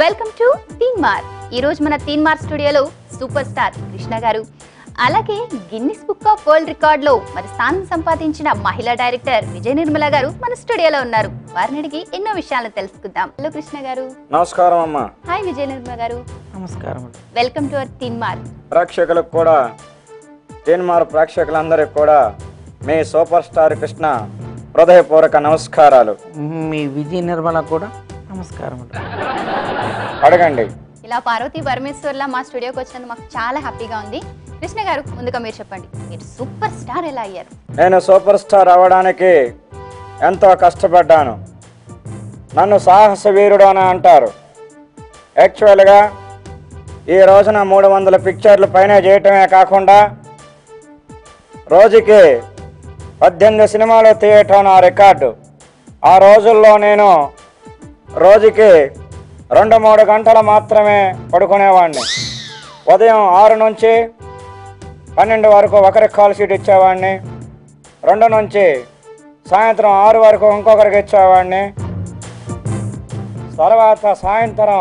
Welcome to తీన్ మార్ ఈ రోజు మన తీన్ మార్ స్టూడియోలో సూపర్ స్టార్ కృష్ణ గారు అలాగే Guinness book of world record లో మరి స్థానం సంపాదించిన మహిళా డైరెక్టర్ విజయ నిర్మల గారు మన స్టూడియోలో ఉన్నారు వారిని అడిగి ఎన్నో విషయాలను తెలుసుకుందాం హలో కృష్ణ గారు నమస్కారం అమ్మా హాయ్ విజయ నిర్మల గారు నమస్కారం అండి వెల్కమ్ టు అవర్ తీన్ మార్ ప్రేక్షకులకు కూడా తీన్మార్ ప్రేక్షకులందరికీ కూడా మీ సూపర్ స్టార్ కృష్ణ హృదయపూర్వక నమస్కారాలు మీ విజయ నిర్మల కూడా నమస్కారం అండి అడగండి ఇలా పార్వతీ పరమేశ్వర్లా మా స్టూడియోకి వచ్చినందుకు మాకు చాలా హ్యాపీగా ఉంది కృష్ణ గారు ముందుగా మీరు చెప్పండి మీరు సూపర్ స్టార్ ఎలా అయ్యారు నేను సూపర్ స్టార్ అవ్వడానికి ఎంతో కష్టపడ్డాను నన్ను సాహస వీరుడు అని అంటారు యాక్చువల్గా ఈ రోజున మూడు వందల పిక్చర్లు పైన చేయటమే కాకుండా రోజుకి పద్దెనిమిది సినిమాలు తీయటం నా రికార్డు ఆ రోజుల్లో నేను రోజుకి రెండు మూడు గంటలు మాత్రమే పడుకునేవాడిని ఉదయం ఆరు నుంచి పన్నెండు వరకు ఒకరికి కాల్ షీట్ ఇచ్చేవాడిని రెండు నుంచి సాయంత్రం ఆరు వరకు ఇంకొకరికి ఇచ్చేవాడిని తర్వాత సాయంత్రం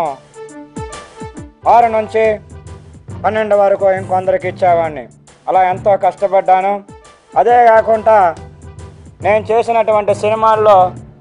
ఆరు నుంచి పన్నెండు వరకు ఇంకొందరికి ఇచ్చేవాడిని అలా ఎంతో కష్టపడ్డాను అదే కాకుండా నేను చేసినటువంటి సినిమాల్లో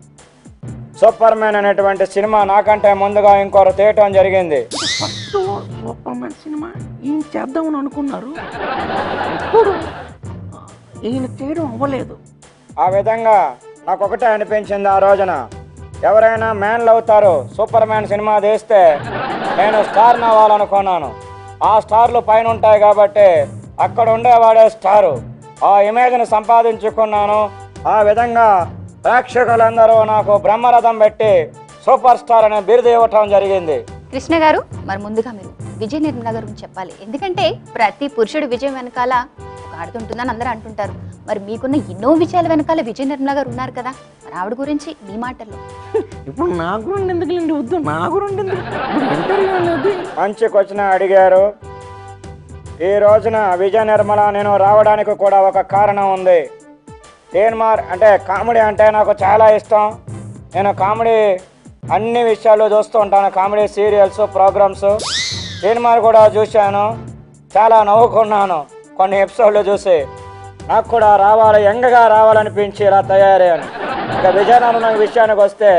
సూపర్ మ్యాన్ అనేటువంటి సినిమా నాకంటే ముందుగా ఇంకొకరు తీయటం జరిగింది ఫస్ట్ సూపర్ మ్యాన్ సినిమా ఈయన చేద్దామని అనుకున్నారు ఇప్పుడు ఈయన చేయడం అవ్వలేదు ఆ విధంగా నాకు ఒకటే అనిపించింది ఆ రోజున ఎవరైనా మ్యాన్లు అవుతారు సూపర్ మ్యాన్ సినిమా తీస్తే నేను స్టార్ అవ్వాలనుకున్నాను ఆ స్టార్లు పైన ఉంటాయి కాబట్టి అక్కడ ఉండేవాడే స్టారు ఆ ఇమేజ్ని సంపాదించుకున్నాను ఆ విధంగా ప్రేక్షకులందరూ నాకు బ్రహ్మరథం పెట్టి సూపర్ స్టార్ అనే బిరుదు ఇవ్వటం జరిగింది కృష్ణ గారు మరి ముందుగా మీరు విజయ నిర్మల గారి గురించి చెప్పాలి ఎందుకంటే ప్రతి పురుషుడు విజయం వెనకాల ఒక ఆడుతుంటుందని అందరూ అంటుంటారు మరి మీకున్న ఎన్నో విజయాల వెనకాల విజయ నిర్మల గారు ఉన్నారు కదా మరి ఆవిడ గురించి మీ మాటల్లో ఇప్పుడు నా గురించి ఎందుకులేండి వద్దు నా గురించి ఎందుకు ఇప్పుడు ఇంటర్వ్యూ అనేది మంచి క్వశ్చన్ అడిగారు ఈ రోజున విజయ నిర్మల నేను రావడానికి కూడా ఒక కారణం ఉంది తీన్మార్ అంటే కామెడీ అంటే నాకు చాలా ఇష్టం నేను కామెడీ అన్ని విషయాలు చూస్తూ ఉంటాను కామెడీ సీరియల్స్ ప్రోగ్రామ్స్ తీన్మార్ కూడా చూశాను చాలా నవ్వుకున్నాను కొన్ని ఎపిసోడ్లు చూసి నాకు కూడా రావాలి యంగగా రావాలనిపించి ఇలా తయారయ్యాను ఇక విజయ నిర్మల విషయానికి వస్తే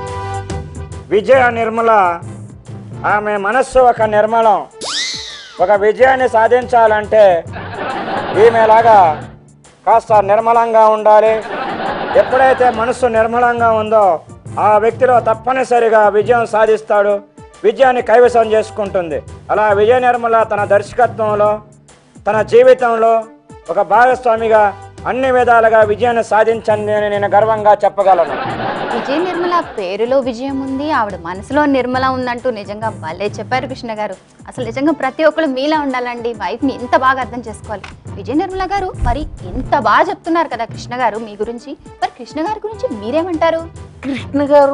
విజయ నిర్మల ఆమె మనస్సు ఒక నిర్మలం ఒక విజయాన్ని సాధించాలంటే ఈమెలాగా కాస్త నిర్మలంగా ఉండాలి ఎప్పుడైతే మనస్సు నిర్మలంగా ఉందో ఆ వ్యక్తిలో తప్పనిసరిగా విజయం సాధిస్తాడు విజయాన్ని కైవసం చేసుకుంటుంది అలా విజయ నిర్మల తన దర్శకత్వంలో తన జీవితంలో ఒక భాగస్వామిగా అన్ని విధాలుగా విజయాన్ని సాధించండి అని నేను గర్వంగా చెప్పగలను విజయ నిర్మల పేరులో విజయం ఉంది ఆవిడ మనసులో నిర్మల ఉందంటూ నిజంగా భలే చెప్పారు కృష్ణ గారు అసలు నిజంగా ప్రతి ఒక్కరు మీలా ఉండాలండి వైఫ్ని ఎంత బాగా అర్థం చేసుకోవాలి విజయ నిర్మల గారు మరి ఎంత బాగా చెప్తున్నారు కదా కృష్ణ గారు మీ గురించి మరి కృష్ణ గారి గురించి మీరేమంటారు కృష్ణ గారు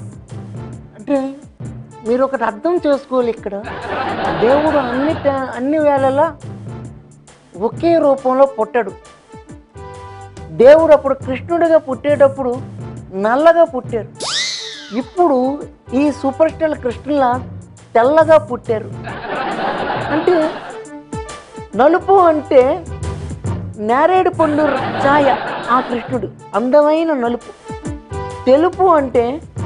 అంటే మీరు ఒకటి అర్థం చేసుకోవాలి ఇక్కడ దేవుడు అన్ని ట- అన్ని వేళలా ఒకే రూపంలో పుట్టాడు దేవుడు అప్పుడు కృష్ణుడిగా పుట్టేటప్పుడు నల్లగా పుట్టారు ఇప్పుడు ఈ సూపర్ స్టార్ కృష్ణులా తెల్లగా పుట్టారు అంటే నలుపు అంటే నేరేడు పండు ఛాయ ఆ కృష్ణుడు అందమైన నలుపు తెలుపు అంటే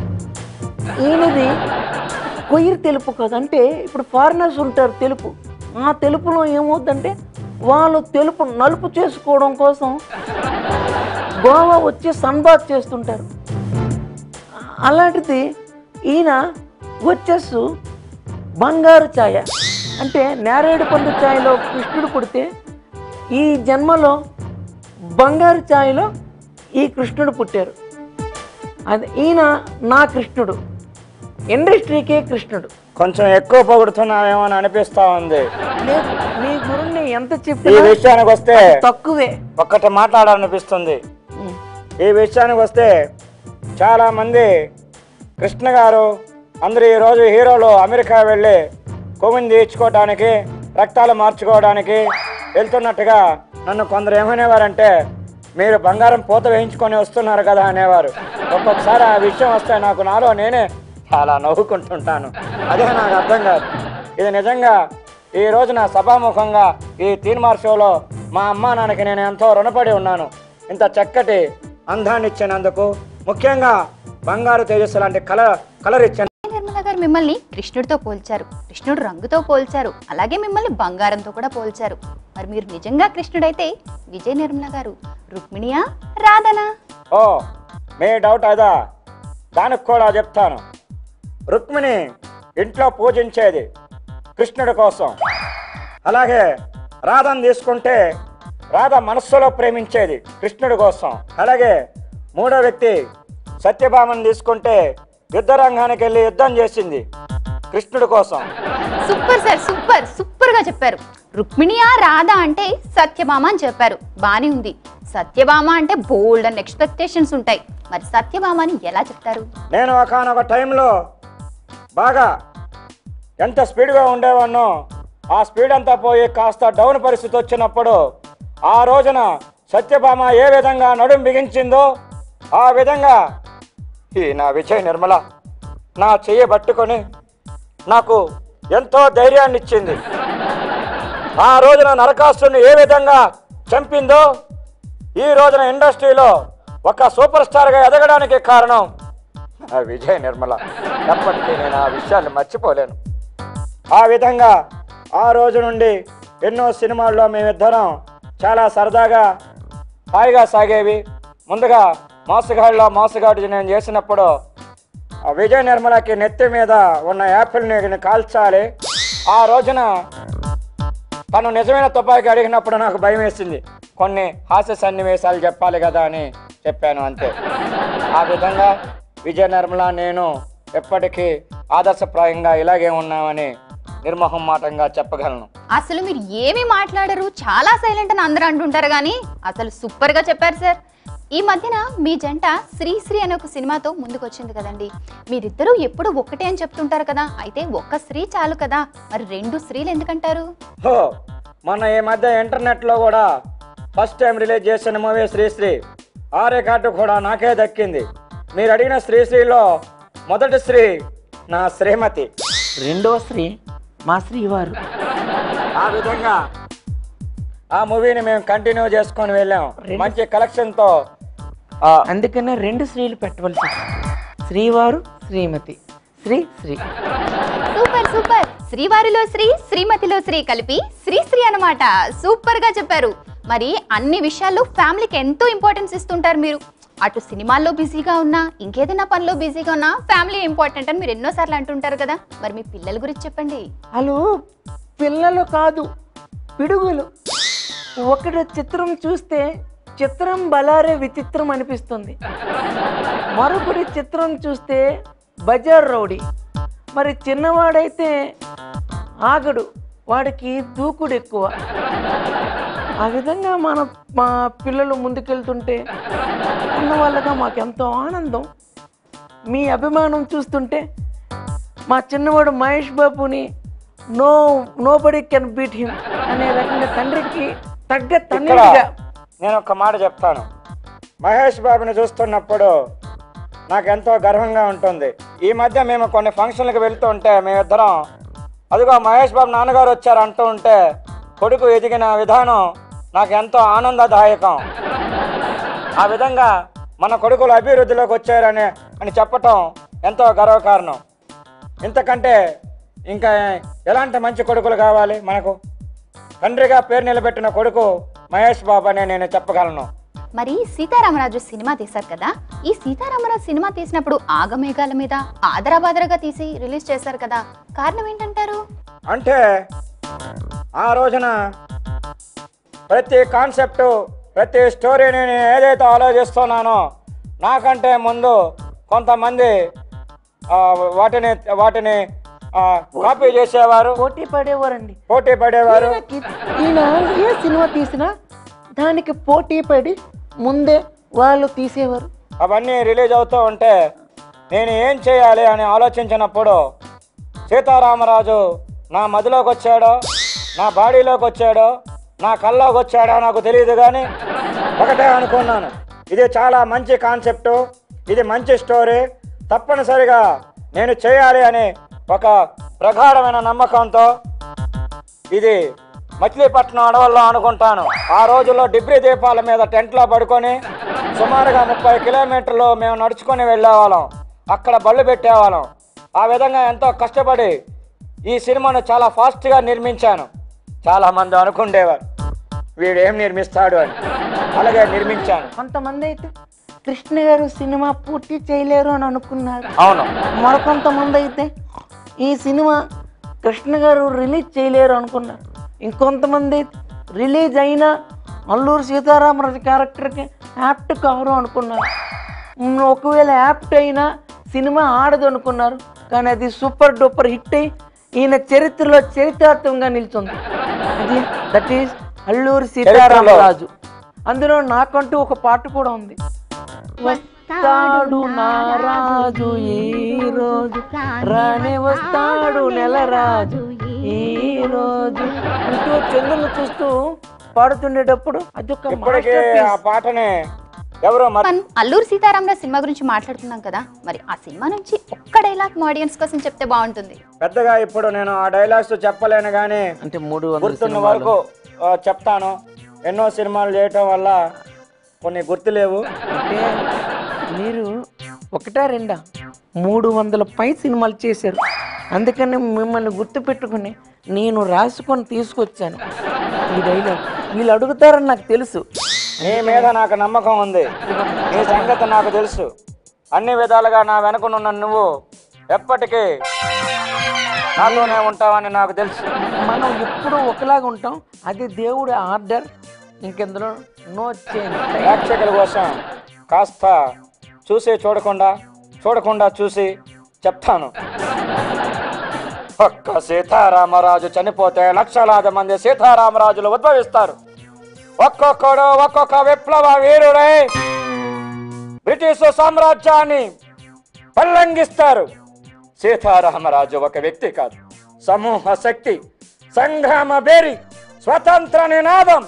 ఈయనది కొయ్యిరు తెలుపు కాదు అంటే ఇప్పుడు ఫారినర్స్ ఉంటారు తెలుపు ఆ తెలుపులో ఏమవుతుందంటే వాళ్ళు తెలుపు నలుపు చేసుకోవడం కోసం గోవా వచ్చి సన్బాత్ చేస్తుంటారు అలాంటిది ఈయన వచ్చేసు బంగారు ఛాయ అంటే నేరేడు పండు ఛాయలో కృష్ణుడు పుడితే ఈ జన్మలో బంగారు ఛాయలో ఈ కృష్ణుడు పుట్టారు అది ఈయన నా కృష్ణుడు ఇండస్ట్రీకే కృష్ణుడు కొంచెం ఎక్కువ పొగుడుతున్నావేమో అని అనిపిస్తా ఉంది లేదు మీ గురుణ్ణి ఎంత ఈ చెప్పినా విషయానికి వస్తే తక్కువే ఒక్కటి మాట్లాడాలనిపిస్తుంది ఉం. ఈ విషయానికి వస్తే చాలా మంది కృష్ణ గారు అందరూ ఈరోజు హీరోలు అమెరికా వెళ్ళి కొమ్మిని తీర్చుకోవడానికి రక్తాలు మార్చుకోవడానికి వెళ్తున్నట్టుగా నన్ను కొందరు ఏమనేవారంటే మీరు బంగారం పూత వేయించుకొని వస్తున్నారు కదా అనేవారు ఒక్కొక్కసారి ఆ విషయం వస్తే నాకు నాలో నేనే చాలా నవ్వుకుంటుంటాను అదే నాకు అర్థం కాదు ఇది నిజంగా ఈ రోజున సభాముఖంగా ఈ తీన్మార్ షోలో మా అమ్మా నాన్నకి నేను ఎంతో రుణపడి ఉన్నాను ఇంత చక్కటి అందాన్ని ఇచ్చినందుకు ముఖ్యంగా బంగారు తేజస్సు లాంటి కలర్ కలర్ ఇచ్చిన నిర్మల గారు మిమ్మల్ని కృష్ణుడితో పోల్చారు కృష్ణుడు రంగుతో పోల్చారు అలాగే మిమ్మల్ని బంగారంతో కూడా పోల్చారు మరి మీరు నిజంగా కృష్ణుడైతే విజయ నిర్మల గారు రుక్మిణియా రాధనా ఓ మీ డౌట్ అదా దానికి కూడా చెప్తాను రుక్మిణి ఇంట్లో పూజించేది కృష్ణుడి కోసం అలాగే రాధను తీసుకుంటే రాధ మనస్సులో ప్రేమించేది కృష్ణుడి కోసం అలాగే మూడో వ్యక్తి సత్యభామను తీసుకుంటే యుద్ధ రంగానికి వెళ్ళి యుద్ధం చేసింది కృష్ణుడి కోసం సూపర్ సార్ సూపర్ సూపర్ గా చెప్పారు రుక్మిణియా రాధ అంటే సత్యభామ అని చెప్పారు బానే ఉంది సత్యభామ అంటే బోల్డ్ అండ్ ఎక్స్పెక్టేషన్స్ ఉంటాయి మరి సత్యభామ అని ఎలా చెప్తారు నేను ఒకనొక టైంలో బాగా ఎంత స్పీడ్గా ఉండేవాన్నో ఆ స్పీడ్ అంతా పోయి కాస్త డౌన్ పరిస్థితి వచ్చినప్పుడు ఆ రోజున సత్యభామ ఏ విధంగా నడుం బిగించిందో ఆ విధంగా ఈ నా విజయ్ నిర్మల నా చెయ్యి పట్టుకొని నాకు ఎంతో ధైర్యాన్ని ఇచ్చింది ఆ రోజున నరకాసుని ఏ విధంగా చంపిందో ఈ రోజున ఇండస్ట్రీలో ఒక సూపర్ స్టార్గా ఎదగడానికి కారణం ఆ విజయ్ నిర్మల ఎప్పటికీ నేను ఆ విషయాన్ని మర్చిపోలేను ఆ విధంగా ఆ రోజు నుండి ఎన్నో సినిమాల్లో మేమిద్దరం చాలా సరదాగా హాయిగా సాగేవి ముందుగా మోసగాడిలో మోసగాడు నేను చేసినప్పుడు ఆ విజయ్ నిర్మలకి నెత్తి మీద ఉన్న యాపిల్ని కాల్చాలి ఆ రోజున తను నిజమైన తుపాకీ అడిగినప్పుడు నాకు భయం వేసింది కొన్ని హాస్య సన్నివేశాలు చెప్పాలి కదా అని చెప్పాను అంతే ఆ విధంగా విజయ నిర్మల నేను ఎప్పటికీ ఆదర్శప్రాయంగా ఇలాగే ఉన్నామని నిర్మోహమాటంగా చెప్పగలను అసలు మీరు ఏమి మాట్లాడరు చాలా సైలెంట్ అని అందరూ అంటుంటారు కానీ అసలు సూపర్ గా చెప్పారు సార్ ఈ మధ్యన మీ జంట శ్రీశ్రీ అనే ఒక సినిమాతో ముందుకు వచ్చింది కదండి మీరిద్దరూ ఎప్పుడు ఒక్కటే అని చెప్తుంటారు కదా అయితే ఒక్క స్త్రీ చాలు కదా మరి రెండు స్త్రీలు ఎందుకంటారు హో మొన్న ఈ మధ్య ఇంటర్నెట్లో కూడా ఫస్ట్ టైం రిలీజ్ చేసిన మూవీ శ్రీశ్రీ ఆ రికార్డు కూడా నాకే దక్కింది మీరు అడిగిన శ్రీశ్రీలో మొదటి స్త్రీ నా శ్రీమతి రెండవ స్త్రీ మా శ్రీవారు ఆ విధంగా ఆ మూవీని మేము కంటిన్యూ చేసుకొని వెళ్ళాం మంచి కలెక్షన్తో ఆ, అందుకనే రెండు స్త్రీలు పెట్టవలసి వచ్చింది. శ్రీవారు శ్రీమతి శ్రీ శ్రీ సూపర్ సూపర్ శ్రీవారిలో శ్రీ శ్రీమతిలో శ్రీ కలిపి శ్రీశ్రీ అన్నమాట సూపర్ గా చెప్పారు మరి అన్ని విషయాల్లో ఫ్యామిలీకి ఎంతో ఇంపార్టెన్స్ ఇస్తుంటారు మీరు అటు సినిమాల్లో బిజీగా ఉన్నా ఇంకేదైనా పనిలో బిజీగా ఉన్నా ఫ్యామిలీ ఇంపార్టెంట్ అని మీరు ఎన్నోసార్లు అంటుంటారు కదా మరి మీ పిల్లల గురించి చెప్పండి వాళ్ళు పిల్లలు కాదు పిడుగులు ఒకటి చిత్రం చూస్తే చిత్రం బలారే విచిత్రం అనిపిస్తుంది మరొకటి చిత్రం చూస్తే బజార్ రౌడీ మరి చిన్నవాడైతే ఆగడు వాడికి దూకుడు ఎక్కువ ఆ విధంగా మన మా పిల్లలు ముందుకెళ్తుంటే ఉన్నవాళ్ళగా మాకు ఎంతో ఆనందం మీ అభిమానం చూస్తుంటే మా చిన్నవాడు మహేష్ బాబుని no nobody can beat him అనే రకంగా తండ్రికి తగ్గ ఇక్కడ తండ్రిగా నేను ఒక మాట చెప్తాను మహేష్ బాబుని చూస్తున్నప్పుడు నాకు ఎంతో గర్వంగా ఉంటుంది ఈ మధ్య మేము కొన్ని ఫంక్షన్లకు వెళ్తూ ఉంటే మేమిద్దరం అదిగో మహేష్ బాబు నాన్నగారు వచ్చారు అంటూ ఉంటే కొడుకు ఎదిగిన విధానం నాకు ఎంతో ఆనందదాయకం ఆ విధంగా మన కొడుకులు అభివృద్ధిలోకి వచ్చారని అని చెప్పటం ఎంతో గర్వకారణం ఇంతకంటే ఇంకా ఎలాంటి మంచి కొడుకులు కావాలి మనకు తండ్రిగా పేరు నిలబెట్టిన కొడుకు మహేష్ బాబు అని నేను చెప్పగలను మరి సీతారామరాజు సినిమా తీశారు కదా ఈ సీతారామరాజు సినిమా తీసినప్పుడు ఆగమేఘాల మీద ఆదరాబాదరగా తీసి రిలీజ్ చేశారు కదా కారణం ఏంటంటారు అంటే ఆ రోజున ప్రతి కాన్సెప్ట్ ప్రతి స్టోరీని నేను ఏదైతే ఆలోచిస్తున్నానో నాకంటే ముందు కొంతమంది ఆ, వాటిని వాటిని ఆ, కాపీ చేసేవారు పోటీ పడేవారండి పోటీ పడేవారు ఈయనకి ఈయన ఏ సినిమా తీసినా దానికి పోటీ పడి ముందే వాళ్ళు తీసేవారు అవన్నీ రిలీజ్ అవుతూ ఉంటే నేను ఏం చేయాలి అని ఆలోచించినప్పుడు సీతారామరాజు నా మదిలోకి వచ్చాడో నా బాడీలోకి వచ్చాడో నా కల్లోకి వచ్చాడో నాకు తెలియదు కానీ ఒకటే అనుకున్నాను ఇది చాలా మంచి కాన్సెప్టు ఇది మంచి స్టోరీ తప్పనిసరిగా నేను చేయాలి అనే ఒక ప్రగాఢమైన నమ్మకంతో ఇది మచిలీపట్నం అడవుల్లో అనుకుంటాను ఆ రోజుల్లో డిబ్రీ దీపాల మీద టెంట్లో పడుకొని సుమారుగా ముప్పై కిలోమీటర్లు మేము నడుచుకొని వెళ్ళేవాళ్ళం అక్కడ బళ్ళు పెట్టేవాళ్ళం ఆ విధంగా ఎంతో కష్టపడి ఈ సినిమాను చాలా ఫాస్ట్గా నిర్మించాను చాలామంది అనుకుండేవారు వీడేం నిర్మిస్తాడు అని అలాగే నిర్మించాను కొంతమంది అయితే కృష్ణ గారు సినిమా పూర్తి చేయలేరు అని అనుకున్నారు అవును మరికొంతమంది అయితే ఈ సినిమా కృష్ణ గారు రిలీజ్ చేయలేరు అనుకున్నారు ఇంకొంతమంది అయితే రిలీజ్ అయినా అల్లూరు సీతారామరాజు క్యారెక్టర్కి యాప్ట్ కారు అనుకున్నారు ఉమ్, ఒకవేళ యాప్ట్ అయినా సినిమా ఆడదు అనుకున్నారు కానీ అది సూపర్ డూపర్ హిట్ అయి ఈయన చరిత్రలో చరిత్రార్థంగా నిల్చుంది అది దట్ ఈస్ అల్లూరి సీతారామరాజు అందులో నాకంటూ ఒక పాట కూడా ఉంది వస్తాడు నారాజు ఈ రోజు రానే వస్తాడు నెల రాజు ఈ రోజు అంటూ చంద్రుని చూస్తూ పాడుతుండేటప్పుడు అదొక ఇప్పటికీ masterpiece. ఆ పాటని ఎవరో మర్ మనం అల్లూరు సీతారామరాజు సినిమా గురించి మాట్లాడుతున్నాం కదా మరి ఆ సినిమా నుంచి ఒక్క డైలాగ్ మా ఆడియన్స్ కోసం చెప్తే బాగుంటుంది పెద్దగా ఇప్పుడు నేను ఆ డైలాగ్స్ చెప్పలేను కానీ అంటే మూడు వందల గుర్తున్న సినిమాలు. వరకు ఆ, చెప్తాను ఎన్నో సినిమాలు చేయటం వల్ల కొన్ని గుర్తులేవు అంటే మీరు ఒకటా రెండా మూడు వందల పై సినిమాలు చేశారు అందుకని మిమ్మల్ని గుర్తు పెట్టుకుని నేను రాసుకొని తీసుకొచ్చాను ఈ డైలాగ్ వీళ్ళు అడుగుతారని నాకు తెలుసు నీ మీద నాకు నమ్మకం ఉంది నీ సంగతి నాకు తెలుసు అన్ని విధాలుగా నా వెనుకనున్న నువ్వు ఎప్పటికీ నాతోనే ఉంటావని నాకు తెలుసు మనం ఎప్పుడూ ఒకలాగా ఉంటాం అది దేవుడి ఆర్డర్ ఇంకెందులో నో చేంజ్ ప్రేక్షకుల కోసం కాస్త చూసి చూడకుండా చూడకుండా చూసి చెప్తాను ఒక్క సీతారామరాజు చనిపోతే లక్షలాది మంది సీతారామరాజులు ఉద్భవిస్తారు ఒక్కొక్కడు ఒక్కొక్క విప్లవ వీరుడై బ్రిటిష్ సామ్రాజ్యాన్ని పల్లంగిస్తారు సీతారామరాజు ఒక వ్యక్తి కాదు సమూహ శక్తి సంగ్రామ బేరి స్వతంత్ర నినాదం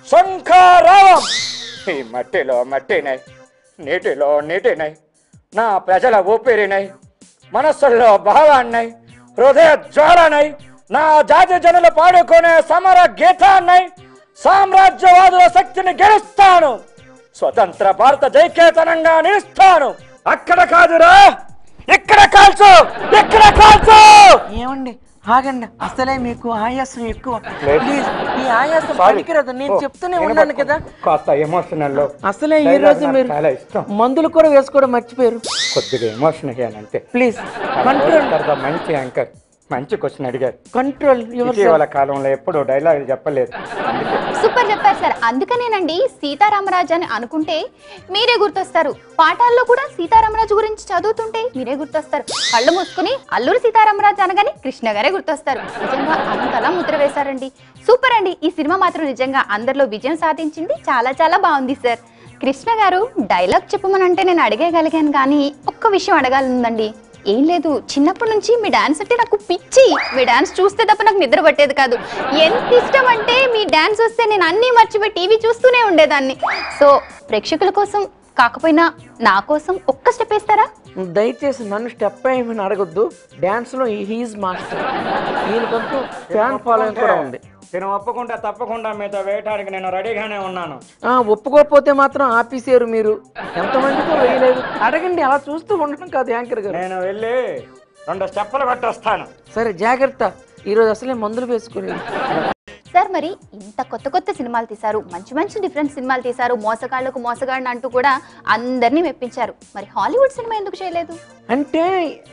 శంఖారావం ఈ మట్టిలో మట్టినై నీటిలో నీటినై నా ప్రజల ఊపిరినై మనస్సుల్లో భావాన్నై హృదయ జ్వాలనై నా జాతి జనులు పాడుకునే సమర గీతాన్నై సామ్రాజ్యవాదుల శక్తిని గెలుస్తాను స్వతంత్ర భారత జైకేతనంగా నిలుస్తాను అక్కడ కాదురా ఇక్కడ కాల్చు ఇక్కడ కాల్చు ఏమండి ఆగండి అసలే మీకు ఆయాసం ఎక్కువ లేదు. ప్లీజ్ ఈ ఆయాసం Sorry. పనికిరాదు నేను ఓ, చెప్తూనే నేను ఉన్నాను కదా కాస్త ఎమోషనల్ లో అసలే ఈ Dialogue రోజు నాకు మీరు చాలా ఇష్టం మందులు కూడా వేసుకోవడం మర్చిపోయారు కొద్దిగా ఎమోషన్ అయ్యాను అంతే ప్లీజ్ కంట్రోల్ తర్వాత మంచి యాంకర్ మంచి క్వశ్చన్ అడిగారు కంట్రోల్ యువర్ ఇటీవల కాలంలో ఎప్పుడు డైలాగ్ చెప్పలేదు అందుకే సూపర్ చెప్పారు సార్ అందుకనేనండి సీతారామరాజు అని అనుకుంటే మీరే గుర్తొస్తారు పాఠాల్లో కూడా సీతారామరాజు గురించి చదువుతుంటే మీరే గుర్తొస్తారు కళ్ళు మూసుకుని అల్లూరు సీతారామరాజు అనగానే కృష్ణ గారే గుర్తొస్తారు నిజంగా అంతలా ముద్ర వేశారండి సూపర్ అండి ఈ సినిమా మాత్రం నిజంగా అందరిలో విజయం సాధించింది చాలా చాలా బాగుంది సార్ కృష్ణ గారు డైలాగ్ చెప్పమనంటే నేను అడిగేయగలిగాను కానీ ఒక్క విషయం అడగాలందండి ఏం లేదు చిన్నప్పటి నుంచి మీ డాన్స్ అంటే నాకు పిచ్చి మీ డాన్స్ చూస్తే తప్ప నాకు నిద్ర పట్టేది కాదు ఎంత ఇష్టం అంటే మీ డాన్స్ వస్తే నేను అన్నీ మర్చిపోయి టీవీ చూస్తూనే ఉండేదాన్ని సో ప్రేక్షకుల కోసం కాకపోయినా నా కోసం ఒక్క స్టెప్ వేస్తారా దయచేసి నన్ను స్టెప్ ఏమని అడగొద్దు డాన్స్ లో హీజ్ మాస్టర్ ఈయనకంటూ ఫ్యాన్ ఫాలోయింగ్ కూడా ఉంది నేను ఒప్పుకుంటే తప్పకుండా మీతో వేయటానికి నేను రెడీగానే ఉన్నాను ఆ, ఒప్పుకోకపోతే మాత్రం ఆపేసారు మీరు ఎంతమందితో వేయలేదు అడగండి అలా చూస్తూ ఉండడం కాదు యాంకర్ గారు నేను వెళ్ళి రెండు స్టెప్పులు పెట్టొస్తాను సరే జాగ్రత్త ఈరోజు అసలే మందులు వేసుకుని సార్ మరి ఇంత కొత్త కొత్త సినిమాలు తీశారు మంచి మంచి డిఫరెంట్ సినిమాలు తీశారు మోసగాళ్లకు మోసగాడిని అంటూ కూడా అందరినీ మెప్పించారు మరి హాలీవుడ్ సినిమా ఎందుకు చేయలేదు అంటే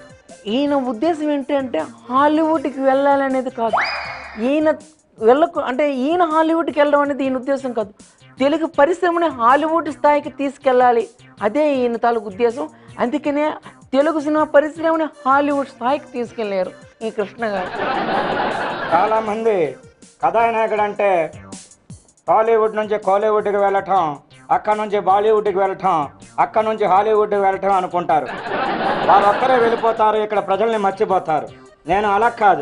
ఈయన ఉద్దేశం ఏంటంటే హాలీవుడ్కి వెళ్ళాలనేది కాదు ఈయన వెళ్ళకు అంటే ఈయన హాలీవుడ్కి వెళ్ళడం అనేది ఈయన ఉద్దేశం కాదు తెలుగు పరిశ్రమని హాలీవుడ్ స్థాయికి తీసుకెళ్ళాలి అదే ఈయన తాలూకు ఉద్దేశం అందుకనే తెలుగు సినిమా పరిశ్రమని హాలీవుడ్ స్థాయికి తీసుకెళ్ళారు ఈ కృష్ణ గారు చాలా మంది కథానాయకుడు అంటే టాలీవుడ్ నుంచి కోలీవుడ్కి వెళ్ళటం అక్కడ నుంచి బాలీవుడ్కి వెళ్ళటం అక్కడ నుంచి హాలీవుడ్కి వెళ్ళటం అనుకుంటారు వాళ్ళు ఒక్కరే వెళ్ళిపోతారు ఇక్కడ ప్రజల్ని మర్చిపోతారు నేను అలా కాదు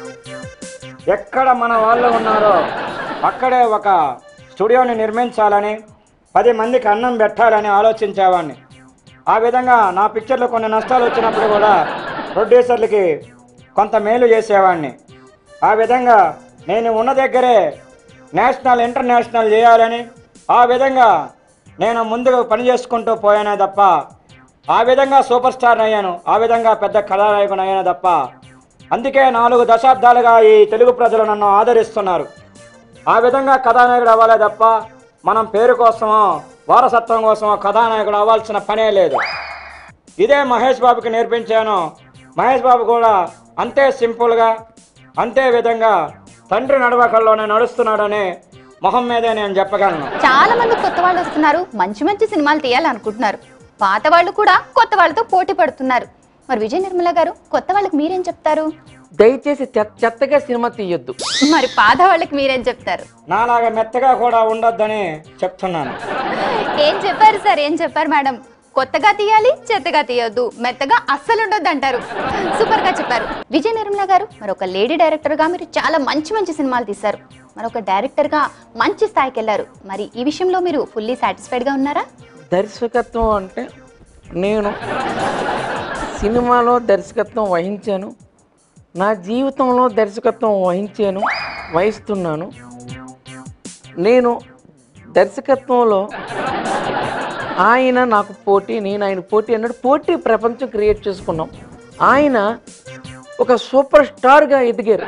ఎక్కడ మన వాళ్ళు ఉన్నారో అక్కడే ఒక స్టూడియోని నిర్మించాలని పది మందికి అన్నం పెట్టాలని ఆలోచించేవాడిని ఆ విధంగా నా పిక్చర్లో కొన్ని నష్టాలు వచ్చినప్పుడు కూడా ప్రొడ్యూసర్లకి కొంత మేలు చేసేవాడిని ఆ విధంగా నేను ఉన్న దగ్గరే నేషనల్ ఇంటర్నేషనల్ చేయాలని ఆ విధంగా నేను ముందుకు పని చేసుకుంటూ పోయానే తప్ప ఆ విధంగా సూపర్ స్టార్ అయ్యాను ఆ విధంగా పెద్ద కథానాయకుని అయ్యాను తప్ప అందుకే నాలుగు దశాబ్దాలుగా ఈ తెలుగు ప్రజలు నన్ను ఆదరిస్తున్నారు ఆ విధంగా కథానాయకుడు అవ్వాలే తప్ప మనం పేరు కోసమో వారసత్వం కోసమో కథానాయకుడు అవ్వాల్సిన పనే లేదు ఇదే మహేష్ బాబుకి నేర్పించాను మహేష్ బాబు కూడా అంతే సింపుల్గా అంతే విధంగా తండ్రి నడవకల్లోనే నడుస్తున్నాడని మొహం మీదే నేను చెప్పగలను చాలా మంది కొత్త వాళ్ళు వస్తున్నారు మంచి మంచి సినిమాలు తీయాలనుకుంటున్నారు పాత వాళ్ళు కూడా కొత్త వాళ్ళతో పోటీ పడుతున్నారు మరి విజయ నిర్మల గారు కొత్త వాళ్ళకి మీరేం చెప్తారు దయచేసి చెత్త- చెత్తగా సినిమా తీయొద్దు మరి పాత వాళ్ళకి మీరేం చెప్తారు నాలాగా మెత్తగా కూడా ఉండొద్దని చెప్తున్నాను ఏం చెప్పారు సార్ ఏం చెప్పారు మేడం కొత్తగా తీయాలి చెత్తగా తీయొద్దు మెత్తగా అస్సలు ఉండొద్దు అంటారు సూపర్ గా చెప్పారు విజయ నిర్మల గారు మరి ఒక లేడీ డైరెక్టర్ గా మీరు చాలా మంచి మంచి సినిమాలు తీశారు మరి ఒక డైరెక్టర్ గా మంచి స్థాయికి వెళ్ళారు మరి ఈ విషయంలో మీరు ఫుల్లీ సాటిస్ఫైడ్ గా ఉన్నారా దర్శకత్వం అంటే నేను సినిమాలో దర్శకత్వం వహించాను నా జీవితంలో దర్శకత్వం వహించాను వహిస్తున్నాను నేను దర్శకత్వంలో ఆయన నాకు పోటీ నేను ఆయన పోటీ అన్నాడు పోటీ ప్రపంచం క్రియేట్ చేసుకున్నాం ఆయన ఒక సూపర్ స్టార్గా ఎదిగారు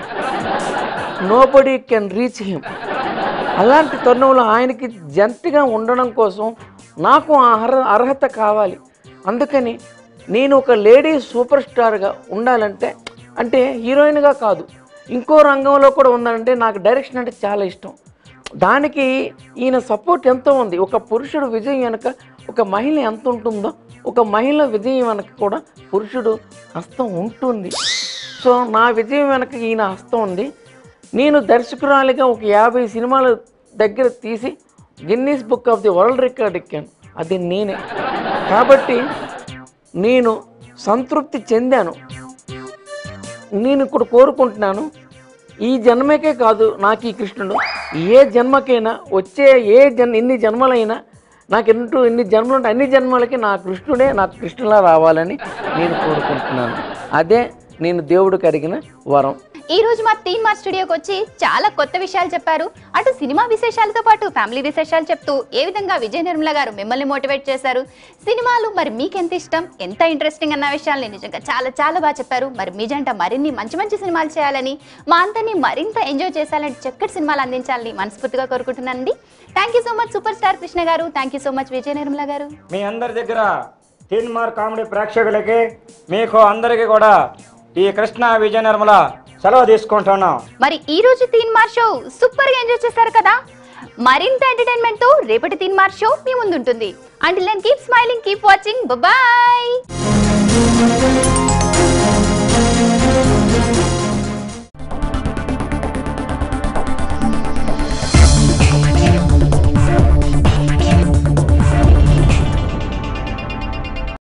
నోబడీ కెన్ రీచ్ హిమ్ అలాంటి తరుణంలో ఆయనకి జంటగా ఉండడం కోసం నాకు ఆ అర్హ అర్హత కావాలి అందుకని నేను ఒక లేడీ సూపర్ స్టార్గా ఉండాలంటే అంటే హీరోయిన్గా కాదు ఇంకో రంగంలో కూడా ఉండాలంటే నాకు డైరెక్షన్ అంటే చాలా ఇష్టం దానికి ఈయన సపోర్ట్ ఎంతో ఉంది ఒక పురుషుడు విజయం వెనక ఒక మహిళ ఎంత ఉంటుందో ఒక మహిళ విజయం వెనక కూడా పురుషుడు హస్తం ఉంటుంది సో నా విజయం వెనక ఈయన హస్తం ఉంది నేను దర్శకురాలిగా ఒక యాభై సినిమాల దగ్గర తీసి Guinness book of the world record ఎక్కాను అది నేనే కాబట్టి నేను సంతృప్తి చెందాను నేను ఇప్పుడు కోరుకుంటున్నాను ఈ జన్మకే కాదు నాకు ఈ కృష్ణుడు ఏ జన్మకైనా వచ్చే ఏ జన్ ఎన్ని జన్మలైనా నాకు ఎంటూ ఎన్ని జన్మలు ఉంటే అన్ని జన్మలకి నా కృష్ణుడే నాకు కృష్ణులా రావాలని నేను కోరుకుంటున్నాను అదే నేను దేవుడికి అడిగిన వరం ఈ రోజు మా తీన్ మార్ స్టూడియోకి వచ్చి చాలా కొత్త విషయాలు చెప్పారు అటు సినిమా విశేషాలతో పాటు ఫ్యామిలీ విశేషాలు చెప్తూ ఏ విధంగా విజయ నిర్మల గారు మిమ్మల్ని మోటివేట్ చేశారు సినిమాలు మరి మీకు ఎంత ఇష్టం ఎంత ఇంట్రెస్టింగ్ అన్న విషయాల్ని నిజంగా చాలా చాలా బాగా చెప్పారు మరి మీ జంట మరిన్ని మంచి మంచి సినిమాలు చేయాలని మా అందరినీ మరింత ఎంజాయ్ చేశాలని చక్కటి సినిమాలు అందించాలని మనస్ఫూర్తిగా కోరుకుంటున్నానండి thank you so much super star Krishna garu thank you so much Vijaya Nirmala garu మీ అందరి దగ్గర తీన్ మార్ కామెడీ ప్రేక్షకులకి మీకు అందరికీ కూడా ఈ కృష్ణ విజయ నిర్మల సెలవు తీసుకుంటున్నాం మరి ఈ రోజు తీన్ మార్ షో సూపర్ గా ఎంజాయ్ చేశారు కదా మరింత ఎంటర్టైన్మెంట్ తో రేపటి తీన్ మార్ షో మీ ముందుంటుంది and keep smiling keep watching bye